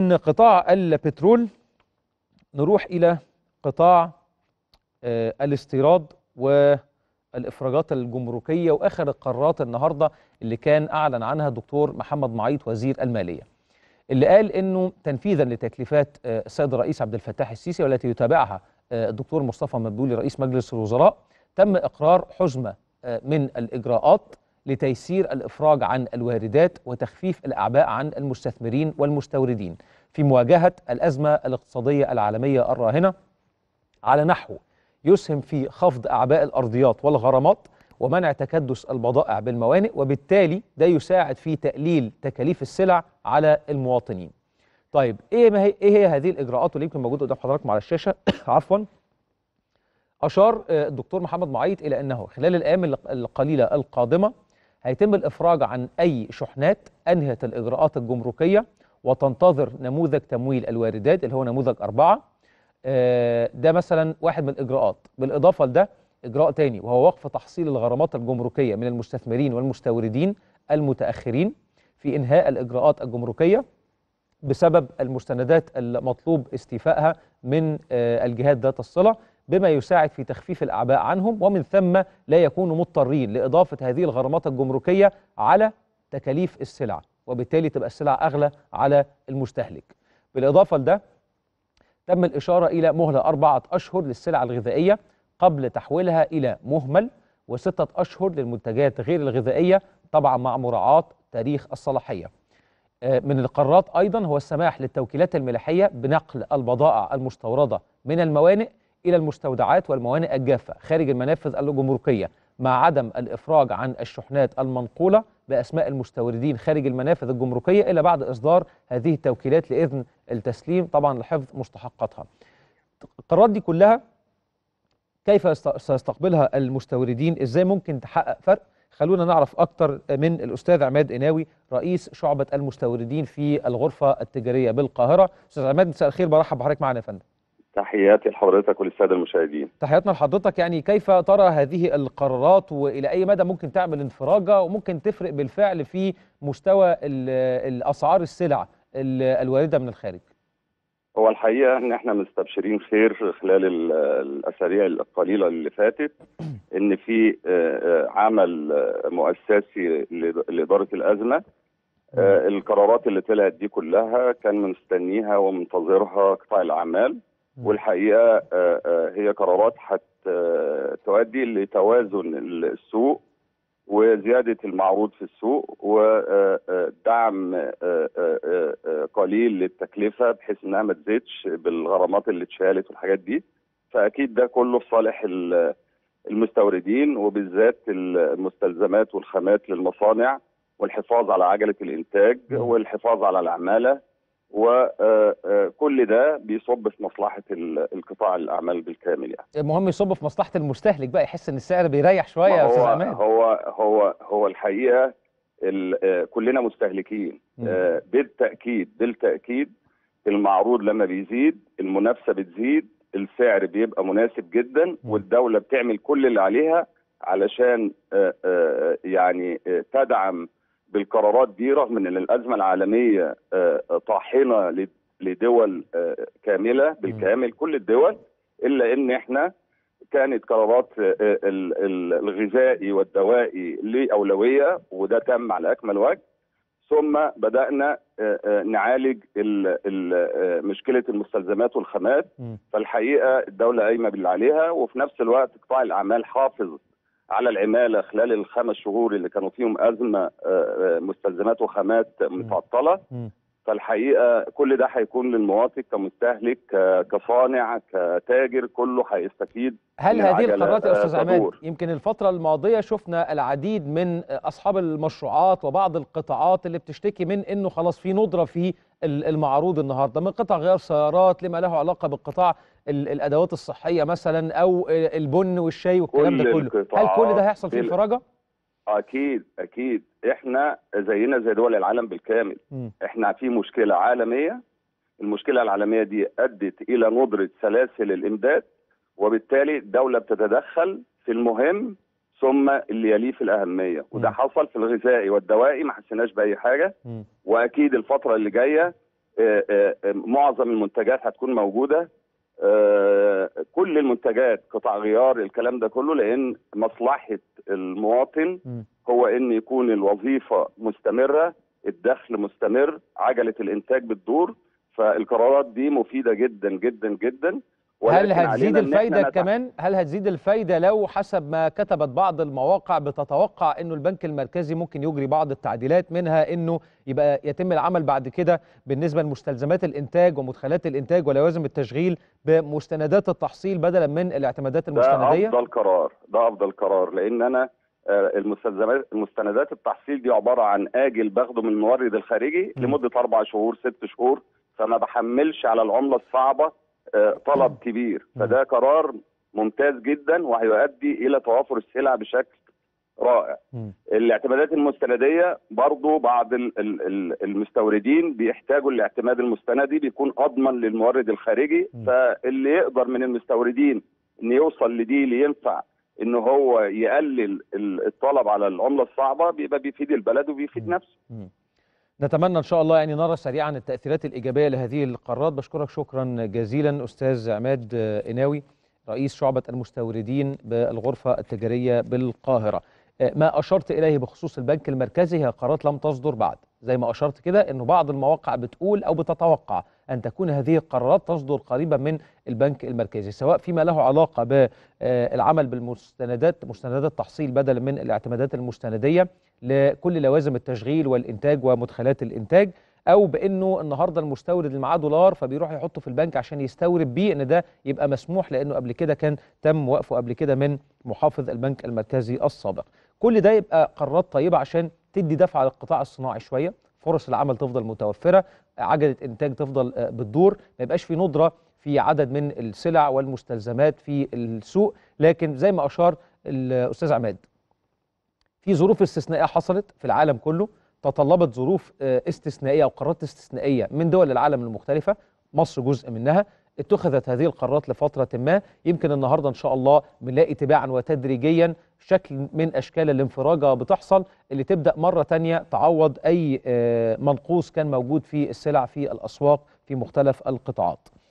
من قطاع البترول نروح إلى قطاع آه، الاستيراد والإفراجات الجمركية وآخر القرارات النهاردة اللي كان أعلن عنها الدكتور محمد معيط وزير المالية اللي قال انه تنفيذا لتكليفات آه، السيد الرئيس عبد الفتاح السيسي والتي يتابعها آه، الدكتور مصطفى مدبولي رئيس مجلس الوزراء تم اقرار حزمه آه، من الاجراءات لتيسير الافراج عن الواردات وتخفيف الاعباء عن المستثمرين والمستوردين في مواجهه الازمه الاقتصاديه العالميه الراهنه على نحو يسهم في خفض اعباء الارضيات والغرامات ومنع تكدس البضائع بالموانئ وبالتالي ده يساعد في تقليل تكاليف السلع على المواطنين. طيب ايه ما هي ايه هي هذه الاجراءات واللي يمكن موجوده قدام حضراتكم على الشاشه عفوا اشار آه، الدكتور محمد معيط الى انه خلال الايام الق- القليله القادمه هيتم الافراج عن اي شحنات انهت الاجراءات الجمركيه وتنتظر نموذج تمويل الواردات اللي هو نموذج اربعه آه، ده مثلا واحد من الاجراءات بالاضافه لده اجراء تاني وهو وقف تحصيل الغرامات الجمركيه من المستثمرين والمستوردين المتاخرين في انهاء الاجراءات الجمركيه بسبب المستندات المطلوب استيفائها من آه، الجهات ذات الصله بما يساعد في تخفيف الاعباء عنهم ومن ثم لا يكونوا مضطرين لاضافه هذه الغرامات الجمركيه على تكاليف السلع وبالتالي تبقى السلع اغلى على المستهلك. بالاضافه لده تم الإشارة إلى مهلة أربعة أشهر للسلع الغذائية قبل تحويلها إلى مهمل وستة أشهر للمنتجات غير الغذائية طبعا مع مراعاة تاريخ الصلاحية آه، من القرارات أيضا هو السماح للتوكيلات الملاحية بنقل البضائع المستوردة من الموانئ إلى المستودعات والموانئ الجافة خارج المنافذ الجمركية مع عدم الإفراج عن الشحنات المنقولة بأسماء المستوردين خارج المنافذ الجمركية إلا بعد إصدار هذه التوكيلات لإذن التسليم طبعا لحفظ مستحقاتها القرارات دي كلها كيف يست- سيستقبلها المستوردين ازاي ممكن تحقق فرق خلونا نعرف اكتر من الاستاذ عماد قناوي رئيس شعبة المستوردين في الغرفة التجارية بالقاهرة استاذ عماد مساء الخير برحب بحضرتك معنا يا فندم تحياتي لحضرتك وللساده المشاهدين تحياتنا لحضرتك يعني كيف ترى هذه القرارات والى اي مدى ممكن تعمل انفراجة وممكن تفرق بالفعل في مستوى ال- الاسعار السلع ال- الواردة من الخارج هو الحقيقه ان احنا مستبشرين خير خلال ال- الاسابيع القليله اللي فاتت ان في آه، آه، عمل آه، مؤسسي لإد- لاداره الازمه آه، القرارات اللي طلعت دي كلها كان مستنيها ومنتظرها قطاع الاعمال والحقيقه آه، آه، هي قرارات هتؤدي لتوازن السوق وزياده المعروض في السوق ودعم قليل للتكلفه بحيث انها ما تزيدش بالغرامات اللي اتشالت والحاجات دي فاكيد ده كله في صالح ال- المستوردين وبالذات المستلزمات والخامات للمصانع والحفاظ على عجله الانتاج مم. والحفاظ على العماله وكل ده بيصب في مصلحه ال- القطاع الاعمال بالكامل يعني المهم يصب في مصلحة المستهلك بقى يحس ان السعر بيريح شوية ما يا استاذ هو عماد هو هو هو الحقيقه ال- آه، كلنا مستهلكين مم. آه، بالتاكيد بالتاكيد المعروض لما بيزيد المنافسه بتزيد السعر بيبقى مناسب جدا والدوله بتعمل كل اللي عليها علشان آه، آه، يعني آه، تدعم بالقرارات دي رغم ان الازمه العالميه آه، آه، طاحنه لد- لدول آه، كامله بالكامل كل الدول الا ان احنا كانت قرارات آه، ال- ال- الغذائي والدوائي ليه اولويه وده تم على اكمل وجه ثم بدانا آه، آه، نعالج ال- ال- آه، مشكله المستلزمات والخامات مم. فالحقيقه الدوله قايمه باللي عليها وفي نفس الوقت قطاع الاعمال حافظ على العماله خلال الخمس شهور اللي كانوا فيهم ازمه آه، آه، مستلزمات وخامات متعطله مم. فالحقيقه كل ده هيكون للمواطن كمستهلك ك- كصانع كتاجر كله هيستفيد هل إن هذه العجلة، القرارات يا آه، استاذ عماد تدور. يمكن الفترة الماضية شفنا العديد من اصحاب المشروعات وبعض القطاعات اللي بتشتكي من انه خلاص في ندرة في ال- المعروض النهارده من قطع غيار سيارات لما له علاقة بالقطاع ال- الادوات الصحية مثلا او البن والشاي والكلام ده كل كله هل كل القطاعات ده هيحصل فيه بال- انفراجة؟ اكيد اكيد احنا زينا زي دول العالم بالكامل مم. احنا في مشكله عالميه المشكله العالميه دي ادت الى ندره سلاسل الامداد وبالتالي الدوله بتتدخل في المهم ثم اللي يليه في الاهميه وده مم. حصل في الغذائي والدوائي ما حسيناش باي حاجه مم. واكيد الفتره اللي جايه آه، آه، معظم المنتجات هتكون موجوده آه، كل المنتجات قطع غيار الكلام ده كله لان مصلحه المواطن مم. هو ان يكون الوظيفه مستمره الدخل مستمر عجله الانتاج بتدور فالقرارات دي مفيده جدا جدا جدا هل ولكن هتزيد علينا إن إحنا الفايده نتع- كمان هل هتزيد الفايده لو حسب ما كتبت بعض المواقع بتتوقع انه البنك المركزي ممكن يجري بعض التعديلات منها انه يبقى يتم العمل بعد كده بالنسبه لمستلزمات الانتاج ومدخلات الانتاج ولوازم التشغيل بمستندات التحصيل بدلا من الاعتمادات ده المستنديه افضل قرار ده افضل قرار لان انا آه، المستلزمات المستندات التحصيل دي عباره عن اجل باخده من المورد الخارجي مم. لمده اربع شهور ست شهور فما بحملش على العمله الصعبه آه، طلب كبير مم. فده قرار ممتاز جدا وهيؤدي الى توافر السلع بشكل رائع مم. الاعتمادات المستنديه برضو بعض ال- ال- ال- المستوردين بيحتاجوا الاعتماد المستندي بيكون اضمن للمورد الخارجي م. فاللي يقدر من المستوردين ان يوصل لدي اللي ينفع ان هو يقلل ال- الطلب على العمله الصعبه بيبقى بيفيد البلد وبيفيد م. نفسه مم. نتمنى ان شاء الله يعني نرى سريعا التاثيرات الايجابيه لهذه القرارات بشكرك شكرا جزيلا استاذ عماد آه، قناوي رئيس شعبه المستوردين بالغرفه التجاريه بالقاهره آه، ما اشرت اليه بخصوص البنك المركزي هي قرارات لم تصدر بعد زي ما اشرت كده انه بعض المواقع بتقول او بتتوقع ان تكون هذه القرارات تصدر قريبا من البنك المركزي سواء فيما له علاقه بالعمل بالمستندات مستندات التحصيل بدلا من الاعتمادات المستنديه لكل لوازم التشغيل والانتاج ومدخلات الانتاج او بانه النهارده المستورد اللي معاه دولار فبيروح يحطه في البنك عشان يستورد بيه ان ده يبقى مسموح لانه قبل كده كان تم وقفه قبل كده من محافظ البنك المركزي السابق كل ده يبقى قرارات طيبه عشان تدي دفعه للقطاع الصناعي شويه فرص العمل تفضل متوفره عجله انتاج تفضل آه، بتدور ما يبقاش في ندره في عدد من السلع والمستلزمات في السوق لكن زي ما اشار الاستاذ عماد في ظروف استثنائيه حصلت في العالم كله تطلبت ظروف آه، استثنائيه او قرارات استثنائيه من دول العالم المختلفه مصر جزء منها اتخذت هذه القرارات لفتره ما يمكن النهارده ان شاء الله بنلاقي تباعا وتدريجيا شكل من اشكال الانفراجه بتحصل اللي تبدا مره تانية تعوض اي آه، منقوص كان موجود في السلع في الاسواق في مختلف القطاعات